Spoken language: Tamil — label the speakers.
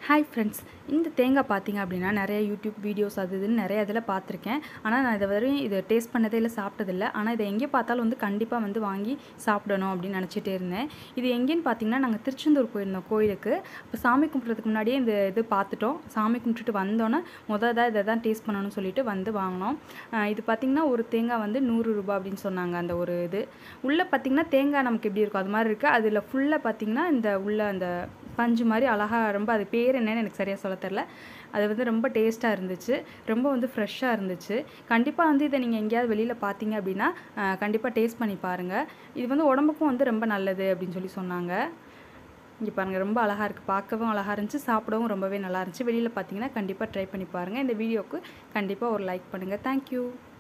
Speaker 1: ஹாய் ஃப்ரெண்ட்ஸ் இந்த தேங்காய் பார்த்தீங்க அப்படின்னா நிறைய யூடியூப் வீடியோஸ் அது இதுன்னு நிறைய இதில் பார்த்துருக்கேன் ஆனால் நான் இது வரையும் இதை டேஸ்ட் பண்ணதே இல்லை சாப்பிட்டதில்ல ஆனால் இதை எங்கே பார்த்தாலும் வந்து கண்டிப்பாக வந்து வாங்கி சாப்பிடணும் அப்படின்னு நினச்சிட்டே இருந்தேன் இது எங்கேன்னு பார்த்தீங்கன்னா நாங்கள் திருச்செந்தூர் போயிருந்தோம் கோயிலுக்கு அப்போ சாமி கும்பிட்றதுக்கு முன்னாடியே இந்த இது பார்த்துட்டோம் சாமி கும்பிட்டுட்டு வந்தோன்னே முதல் தான் இதை தான் டேஸ்ட் பண்ணணும்னு சொல்லிட்டு வந்து வாங்கினோம் அஹ் இது பார்த்திங்கன்னா ஒரு தேங்காய் வந்து நூறு ரூபாய் அப்படின்னு சொன்னாங்க அந்த ஒரு இது உள்ளே பார்த்திங்கன்னா தேங்காய் நமக்கு எப்படி இருக்கும் அது மாதிரி இருக்குது அதில் ஃபுல்லாக பார்த்திங்கன்னா இந்த உள்ள அந்த பஞ்சு மாதிரி அழகாக ரொம்ப அது பேர் என்னன்னு எனக்கு சரியாக சொல்ல தெரில அது வந்து ரொம்ப டேஸ்ட்டாக இருந்துச்சு ரொம்ப வந்து ஃப்ரெஷ்ஷாக இருந்துச்சு கண்டிப்பாக வந்து இதை நீங்கள் எங்கேயாவது வெளியில் பார்த்தீங்க அப்படின்னா கண்டிப்பாக டேஸ்ட் பண்ணி பாருங்கள் இது வந்து உடம்புக்கும் வந்து ரொம்ப நல்லது அப்படின்னு சொல்லி சொன்னாங்க இங்கே பாருங்கள் ரொம்ப அழகாக இருக்குது பார்க்கவும் அழகாக இருந்துச்சு சாப்பிடவும் ரொம்பவே நல்லா இருந்துச்சு வெளியில் பார்த்தீங்கன்னா கண்டிப்பாக ட்ரை பண்ணி பாருங்கள் இந்த வீடியோவுக்கு கண்டிப்பாக ஒரு லைக் பண்ணுங்கள் தேங்க்யூ